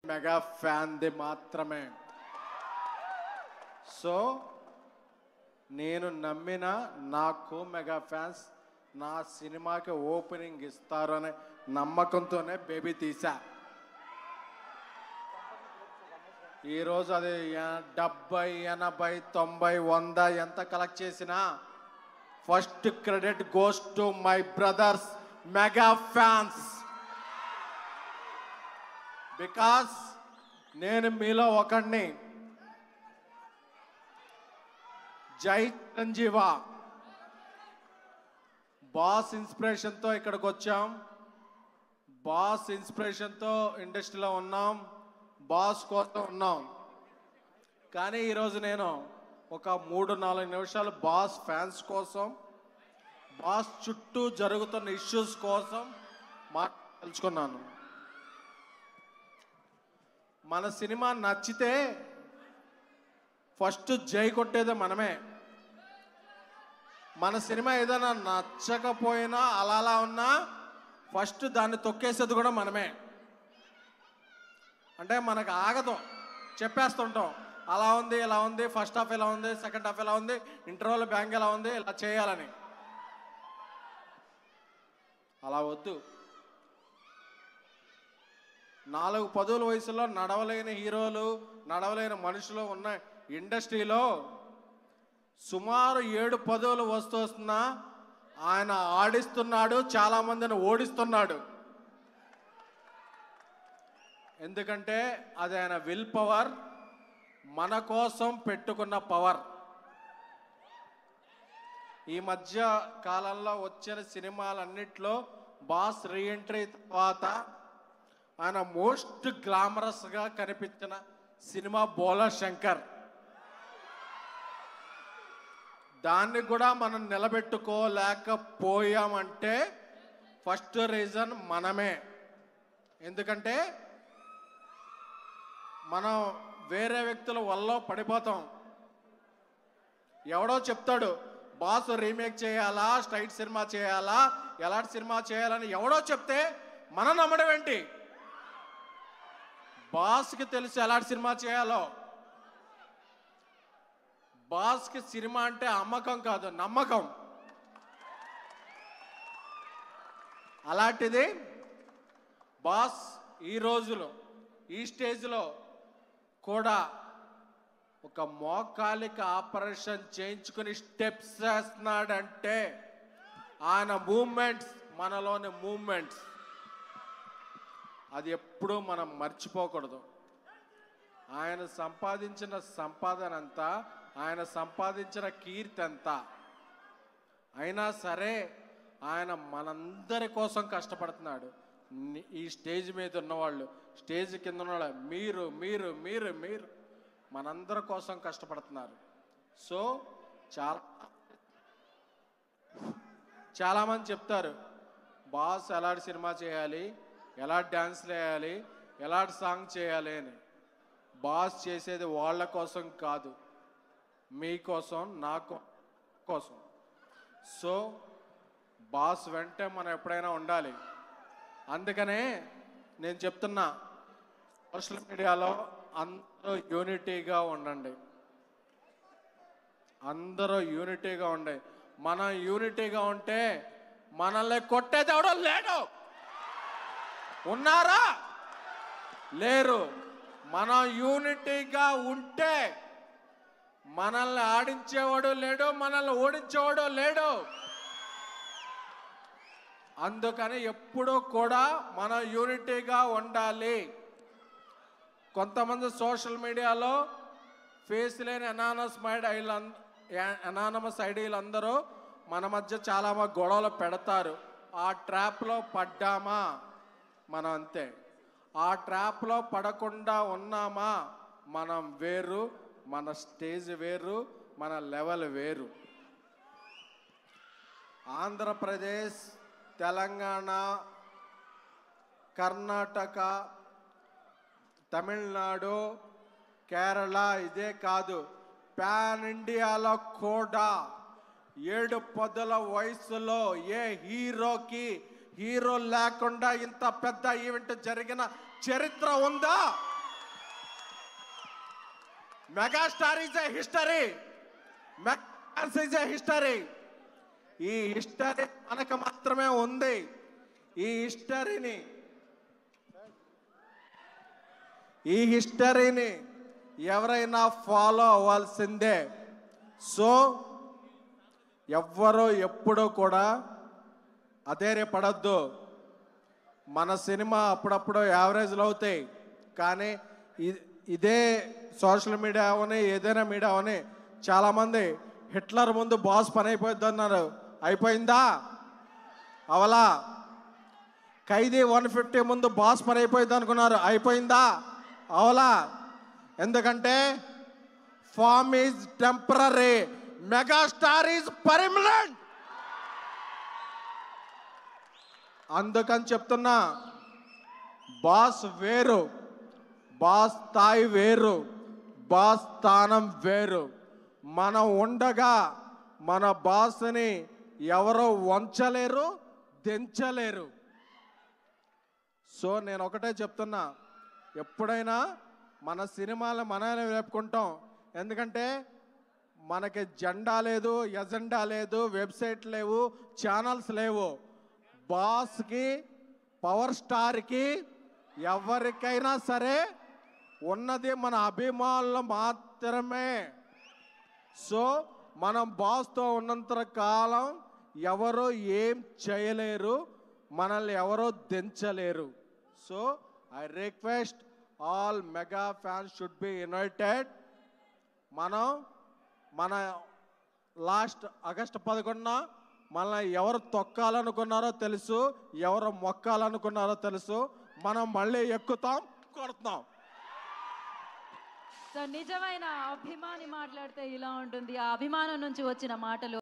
mega ఫ్యాన్ది మాత్రమే so నేను నమ్మిన నాకు మెగా ఫ్యాన్స్ నా సినిమాకి ఓపెనింగ్ ఇస్తారు అనే నమ్మకంతోనే బేబీ తీసా ఈరోజు అది ఎ- డెబ్బై ఎనభై తొంభై వంద ఎంత కలెక్ట్ చేసినా first credit goes to my brothers mega fans because నేను మీలో ఒకడిని జై చిరంజీవ బాస్ ఇన్స్పిరేషన్తో ఇక్కడికి వచ్చాం బాస్ ఇన్స్పిరేషన్తో ఇండస్ట్రీలో ఉన్నాం బాస్ కోసం ఉన్నాం కానీ ఈరోజు నేను ఒక మూడు నాలుగు నిమిషాలు బాస్ ఫ్యాన్స్ కోసం బాస్ చుట్టూ జరుగుతున్న ఇష్యూస్ కోసం మాట్లాడుకున్నాను మన సినిమా నచ్చితే ఫస్ట్ జై కొట్టేదే మనమే మన సినిమా ఏదైనా నచ్చకపోయినా అలా అలా ఉన్నా ఫస్ట్ దాన్ని తొక్కేసేది కూడా మనమే అంటే మనకు ఆగదు చెప్పేస్తుంటాం అలా ఉంది ఇలా ఉంది ఫస్ట్ హాఫ్ ఎలా ఉంది సెకండ్ హాఫ్ ఎలా ఉంది ఇంటర్వల్ బ్యాంక్ ఎలా ఉంది ఇలా చేయాలని అలా వద్దు నాలుగు పదుల వయసులో నడవలేని హీరోలు నడవలేని మనుషులు ఉన్న ఇండస్ట్రీలో సుమారు ఏడు పదవులు వస్తూ వస్తున్నా ఆయన ఆడిస్తున్నాడు చాలా మందిని ఓడిస్తున్నాడు ఎందుకంటే అది ఆయన విల్ పవర్ మన కోసం పెట్టుకున్న పవర్ ఈ మధ్య కాలంలో వచ్చిన సినిమాలన్నిట్లో బాస్ రీఎంట్రీ తర్వాత ఆయన మోస్ట్ గ్లామరస్గా కనిపించిన సినిమా బోలా శంకర్ దాన్ని కూడా మనం నిలబెట్టుకోలేకపోయామంటే ఫస్ట్ రీజన్ మనమే ఎందుకంటే మనం వేరే వ్యక్తుల వల్ల పడిపోతాం ఎవడో చెప్తాడు బాస్ రీమేక్ చేయాలా స్ట్రైట్ సినిమా చేయాలా ఎలాంటి సినిమా చేయాలని ఎవడో చెప్తే మనం నమ్మడం ఏంటి బాస్కి తెలుసు ఎలాంటి సినిమా చేయాలో బాస్కి సినిమా అంటే అమ్మకం కాదు నమ్మకం అలాంటిది బాస్ ఈ రోజులో ఈ స్టేజ్లో కూడా ఒక మోకాలిక ఆపరేషన్ చేయించుకుని స్టెప్స్ వేస్తున్నాడంటే ఆయన మూమెంట్స్ మనలోని మూమెంట్స్ అది ఎప్పుడూ మనం మర్చిపోకూడదు ఆయన సంపాదించిన సంపాదన అంతా ఆయన సంపాదించిన కీర్తి అంతా అయినా సరే ఆయన మనందరి కోసం కష్టపడుతున్నాడు ని- ఈ స్టేజ్ మీద ఉన్నవాళ్ళు స్టేజ్ కింద ఉన్నవాళ్ళు మీరు మీరు మీరు మీరు మనందరి కోసం కష్టపడుతున్నారు సో చాలా చాలామంది చెప్తారు బాస్ ఎలాంటి సినిమా చేయాలి ఎలాంటి డ్యాన్స్లు వేయాలి ఎలాంటి సాంగ్ చేయాలి అని బాస్ చేసేది వాళ్ళ కోసం కాదు మీకోసం నా కో- కోసం సో బాస్ వెంటే మనం ఎప్పుడైనా ఉండాలి అందుకనే నేను చెప్తున్నా సోషల్ మీడియాలో అందరూ యూనిటీగా ఉండండి అందరూ యూనిటీగా ఉండే మనం యూనిటీగా ఉంటే మనల్ని కొట్టేది ఎవడో లేడు ఉన్నారా లేరు మనం యూనిటీగా ఉంటే మనల్ని ఆడించేవాడు లేడు మనల్ని ఓడించేవాడు లేడు అందుకని ఎప్పుడూ కూడా మనం యూనిటీగా ఉండాలి కొంతమంది సోషల్ మీడియాలో ఫేస్ లేని అనానస్ మైడ్ అనానమస్ ఐడీలు అందరూ మన మధ్య చాలా మంది గొడవలు పెడతారు ఆ ట్రాప్లో పడ్డామా మనం అంతే ఆ ట్రాప్లో పడకుండా ఉన్నామా మనం వేరు మన స్టేజ్ వేరు మన లెవెల్ వేరు ఆంధ్రప్రదేశ్ తెలంగాణ కర్ణాటక తమిళనాడు కేరళ ఇదే కాదు పాన్ ఇండియాలో కూడా ఏడు పదుల వయసులో ఏ హీరోకి హీరో లేకుండా ఇంత పెద్ద ఈవెంట్ జరిగిన చరిత్ర ఉందా megastar is a history megastar is a history ఈ హిస్టరీ మనకు మాత్రమే ఉంది ఈ హిస్టరీని ఈ హిస్టరీని ఎవరైనా ఫాలో అవ్వాల్సిందే సో ఎవ్వరూ ఎప్పుడూ కూడా అధైర్యపడద్దు మన సినిమా అప్పుడప్పుడు యావరేజ్లు అవుతాయి కానీ ఇ- ఇదే సోషల్ మీడియా అవని ఏదైనా మీడియా అవని చాలామంది హిట్లర్ ముందు బాస్ పని అయిపోద్ది అన్నారు అయిపోయిందా అవలా ఖైదీ వన్ ఫిఫ్టీ ముందు బాస్ పని అయిపోయింది అనుకున్నారు అయిపోయిందా అవలా ఎందుకంటే form is temporary megastar is permanent అందుకని చెప్తున్నా బాస్ వేరు బాస్ స్థాయి వేరు బాస్ స్థానం వేరు మనం ఉండగా మన బాస్ని ఎవరో వంచలేరు దించలేరు సో నేను ఒకటే చెప్తున్నా ఎప్పుడైనా మన సినిమాలు మనమే వేపుకుంటాం ఎందుకంటే మనకి జెండా లేదు ఎజెండా లేదు వెబ్సైట్ లేవు ఛానల్స్ లేవు బాస్కి పవర్ స్టార్కి ఎవరికైనా సరే ఉన్నది మన అభిమానులు మాత్రమే సో మనం బాస్తో ఉన్నంత కాలం ఎవరు ఏం చేయలేరు మనల్ని ఎవరో దించలేరు so I request all mega fans should be united మనం మన లాస్ట్ ఆగస్టు పదకొండున మనల్ని ఎవరు తొక్కాలనుకున్నారో తెలుసు ఎవరు మొక్కాలనుకున్నారో తెలుసు మనం మళ్ళీ ఎక్కుతాం కొడతాం సో నిజమైన అభిమాని మాట్లాడితే ఇలా ఉంటుంది ఆ అభిమానం నుంచి వచ్చిన మాటలు